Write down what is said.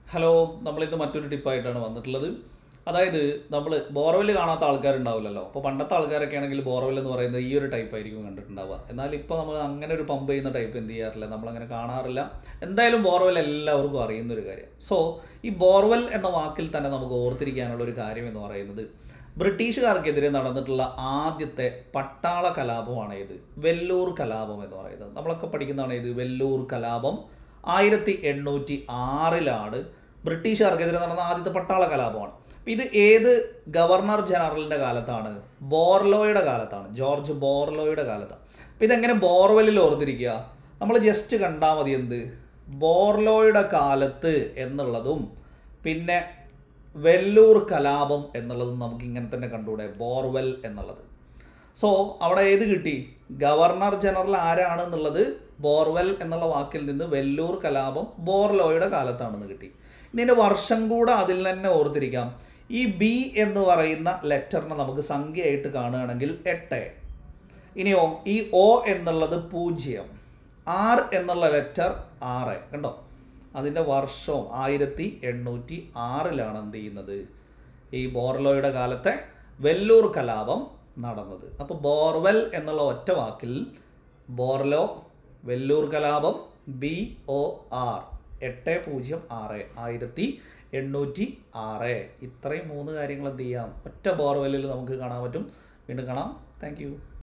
hello നമ്മളിന്ന് മറ്റൊരു ടിപ്പായിട്ടാണ് വന്നിട്ടുള്ളത് അതായത് നമ്മൾ ബോർവെൽ കാണാത്ത ആൾക്കാരുണ്ടാവില്ലല്ലോ അപ്പോൾ പണ്ടത്തെ ആൾക്കാരൊക്കെ ആണെങ്കിൽ ബോർവെൽ എന്ന് പറയുന്നത് ഈ ഒരു ടൈപ്പ് ആയിരിക്കും കണ്ടിട്ടുണ്ടാവുക എന്നാൽ ഇപ്പോൾ നമ്മൾ അങ്ങനെ ഒരു പമ്പ് ചെയ്യുന്ന ടൈപ്പ് എന്ത് ചെയ്യാറില്ല നമ്മളങ്ങനെ കാണാറില്ല എന്തായാലും ബോർവെൽ എല്ലാവർക്കും അറിയുന്ന ഒരു കാര്യം സോ ഈ ബോർവെൽ എന്ന വാക്കിൽ തന്നെ നമുക്ക് ഓർത്തിരിക്കാനുള്ള ഒരു കാര്യം എന്ന് പറയുന്നത് ബ്രിട്ടീഷുകാർക്കെതിരെ നടന്നിട്ടുള്ള ആദ്യത്തെ പട്ടാള കലാപമാണ് ഇത് വെല്ലൂർ കലാപം എന്ന് പറയുന്നത് നമ്മളൊക്കെ പഠിക്കുന്നതാണ് ഇത് വെല്ലൂർ കലാപം ആയിരത്തി എണ്ണൂറ്റി ആറിലാണ് ബ്രിട്ടീഷുകാർക്കെതിരെ നടന്ന ആദ്യത്തെ പട്ടാള കലാപമാണ് അപ്പം ഇത് ഏത് ഗവർണർ ജനറലിൻ്റെ കാലത്താണ് ബോർലോയുടെ കാലത്താണ് ജോർജ് ബോർലോയുടെ കാലത്താണ് അപ്പം ഇതെങ്ങനെ ബോർവെല്ലിൽ ഓർത്തിരിക്കുക നമ്മൾ ജസ്റ്റ് കണ്ടാൽ മതി എന്ത് ബോർലോയുടെ കാലത്ത് എന്നുള്ളതും പിന്നെ വെല്ലൂർ കലാപം എന്നുള്ളതും നമുക്ക് ഇങ്ങനെ തന്നെ കണ്ടുകൂടെ ബോർവെൽ എന്നുള്ളത് സോ അവിടെ ഏത് കിട്ടി ഗവർണർ ജനറൽ ആരാണ് എന്നുള്ളത് ബോർവെൽ എന്നുള്ള വാക്കിൽ നിന്ന് വെല്ലൂർ കലാപം ബോർലോയുടെ കാലത്താണെന്ന് കിട്ടി ഇനി ഇതിൻ്റെ വർഷം കൂടെ അതിൽ തന്നെ ഓർത്തിരിക്കാം ഈ ബി എന്ന് പറയുന്ന ലെറ്ററിനെ നമുക്ക് സംഖ്യയായിട്ട് കാണുകയാണെങ്കിൽ എട്ട് ഇനിയോ ഈ ഒ എന്നുള്ളത് പൂജ്യം ആർ എന്നുള്ള ലെറ്റർ ആറ് കണ്ടോ അതിൻ്റെ വർഷവും ആയിരത്തി എണ്ണൂറ്റി ആറിലാണ് എന്ത് ചെയ്യുന്നത് ഈ ബോർലോയുടെ കാലത്തെ വെല്ലൂർ കലാപം നടന്നത് അപ്പോൾ ബോർവെൽ എന്നുള്ള ഒറ്റ വാക്കിൽ ബോർലോ വെല്ലൂർ കലാപം ബി ഒ ആർ എട്ട് പൂജ്യം ആറ് ആയിരത്തി എണ്ണൂറ്റി ആറ് ഇത്രയും മൂന്ന് കാര്യങ്ങൾ എന്ത് ചെയ്യാം ഒറ്റ ബോർവെല്ലിൽ നമുക്ക് കാണാൻ പറ്റും വീണ്ടും കാണാം താങ്ക്